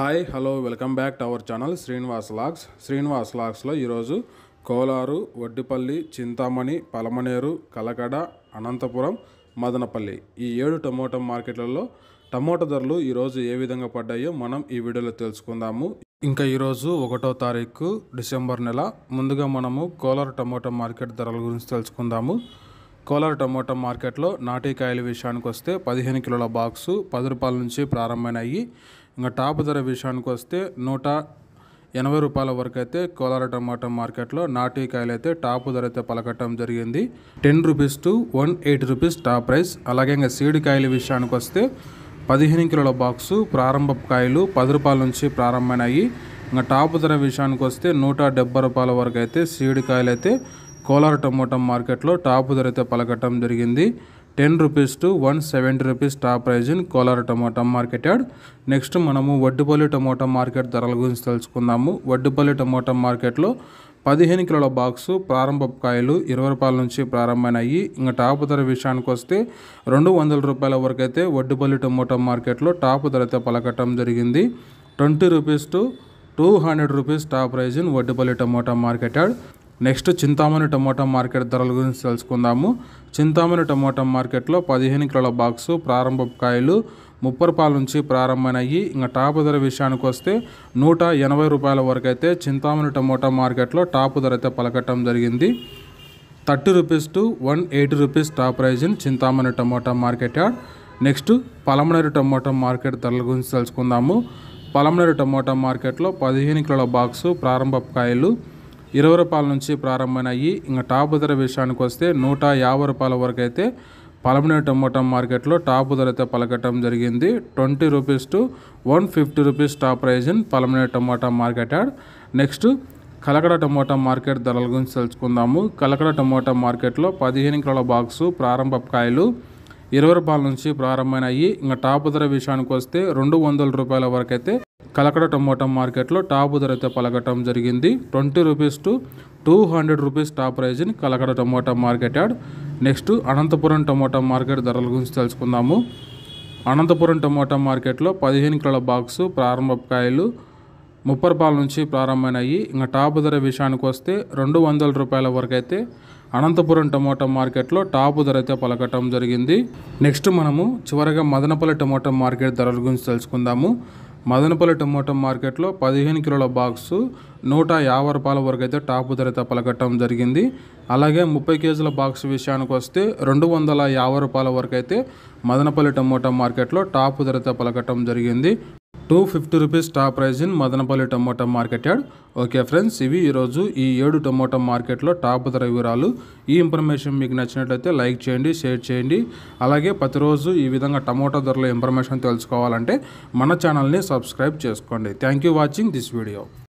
hi hello welcome back to our channel Srinivas logs Srinivas లాగ్స్లో ఈరోజు కోలారు వడ్డిపల్లి చింతామణి పలమనేరు కలకడ అనంతపురం మదనపల్లి ఈ ఏడు టమోటా మార్కెట్లలో టమోటా ధరలు ఈరోజు ఏ విధంగా పడ్డాయో మనం ఈ వీడియోలో తెలుసుకుందాము ఇంకా ఈరోజు ఒకటో తారీఖు డిసెంబర్ నెల ముందుగా మనము కోలార్ టమోటా మార్కెట్ ధరల గురించి తెలుసుకుందాము కోలార్ టమోటా మార్కెట్లో నాటికాయల విషయానికి వస్తే పదిహేను కిలోల బాక్సు పది రూపాయల నుంచి ప్రారంభమైనాయి ఇంకా టాప్ ధర విషయానికి వస్తే నూట ఎనభై రూపాయల వరకు అయితే కోలార టమాటా మార్కెట్లో నాటికాయలు అయితే టాప్ ధర అయితే పలకటం జరిగింది ten rupees to one eighty rupees top price అలాగే ఇంకా సీడి కాయల విషయానికి వస్తే పదిహేను కిలోల బాక్సు ప్రారంభ కాయలు పది రూపాయల నుంచి ప్రారంభమైనాయి ఇంకా టాప్ ధర విషయానికి వస్తే నూట డెబ్బై రూపాయల వరకు అయితే సీడి కాయలు అయితే కోలార్ టమోటా మార్కెట్లో టాప్ ధర అయితే పలకటం జరిగింది ten rupees to one seventy rupees top price in Kolar tomato market yard next మనము వడ్డిపల్లి టమోటా మార్కెట్ ధరల గురించి తెలుసుకుందాము వడ్డిపల్లి టమోటా మార్కెట్లో పదిహేను కిలోల బాక్సు ప్రారంభ కాయలు ఇరవై రూపాయల నుంచి ప్రారంభమైనాయి ఇంకా టాప్ ధర విషయానికి వస్తే రెండు వందల రూపాయల వరకు అయితే వడ్డిపల్లి టమోటా మార్కెట్లో టాప్ ధర అయితే పలకటం జరిగింది twenty rupees to two hundred rupees top price in Vaddipalli tomato market yard next Chintamani tomato market ధరల గురించి తెలుసుకుందాము చింతామణి టమోటా మార్కెట్లో పదిహేను కిలోల బాక్సు ప్రారంభ కాయలు ముప్పై రూపాయల నుంచి ప్రారంభమైనాయి ఇంకా టాప్ ధర విషయానికి వస్తే నూట ఎనభై రూపాయల వరకు అయితే చింతామణి టమోటా మార్కెట్లో టాప్ ధర అయితే పలకటం జరిగింది thirty rupees to one eighty rupees top price in Chintamani tomato market yard next Palamaner tomato market ధరల గురించి తెలుసుకుందాము పలమనేరు టమోటా మార్కెట్లో పదిహేను కిలోల బాక్సు ప్రారంభ కాయలు ఇరవై రూపాయల నుంచి ప్రారంభమైనాయి ఇంకా టాప్ ధర విషయానికి వస్తే నూట యాభై రూపాయల వరకు అయితే పలమనేరు టమోటా మార్కెట్లో టాప్ ధర అయితే పలకటం జరిగింది twenty rupees to one fifty rupees top price in Palamaner tomato market yard next Kalakada tomato market ధరల గురించి తెలుసుకుందాము కలకడ టమోటా మార్కెట్లో పదిహేను కిలోల బాక్సు ప్రారంభ కాయలు ఇరవై రూపాయల నుంచి ప్రారంభమైనాయి ఇంకా టాప్ ధర విషయానికి వస్తే రెండు వందల రూపాయల వరకు అయితే కలకడ టమోటా మార్కెట్లో టాప్ ధర అయితే పలకటం జరిగింది twenty rupees to two hundred rupees top price in Kalakada tomato market yard next Anantapuram tomato market ధరల గురించి తెలుసుకుందాము అనంతపురం టమోటా మార్కెట్లో పదిహేను కిలోల బాక్సు ప్రారంభ కాయలు ముప్పై రూపాయల నుంచి ప్రారంభమైనాయి ఇంకా టాప్ ధర విషయానికి వస్తే రెండు వందల రూపాయల వరకు అయితే అనంతపురం టమోటా మార్కెట్లో టాప్ ధర అయితే పలకటం జరిగింది నెక్స్ట్ మనము చివరగా మదనపల్లి టమోటా మార్కెట్ ధరల గురించి తెలుసుకుందాము మదనపల్లి టమోటా మార్కెట్లో పదిహేను కిలోల బాక్సు నూట యాభై రూపాయల వరకు అయితే టాప్ ధర అయితే పలకటం జరిగింది అలాగే ముప్పై కేజీల బాక్స్ విషయానికి వస్తే రెండు వందల యాభై రూపాయల వరకు అయితే మదనపల్లి టమోటా మార్కెట్లో టాప్ ధర అయితే పలకటం జరిగింది two fifty rupees top price in Madanapalle tomato market yard okay friends ఇవి ఈరోజు ఈ ఏడు టమోటా మార్కెట్లో టాప్ ధర వివరాలు ఈ ఇన్ఫర్మేషన్ మీకు నచ్చినట్లయితే లైక్ చేయండి షేర్ చేయండి అలాగే ప్రతిరోజు ఈ విధంగా టమోటా ధరల ఇన్ఫర్మేషన్ తెలుసుకోవాలంటే మన ఛానల్ని సబ్స్క్రైబ్ చేసుకోండి thank you watching this video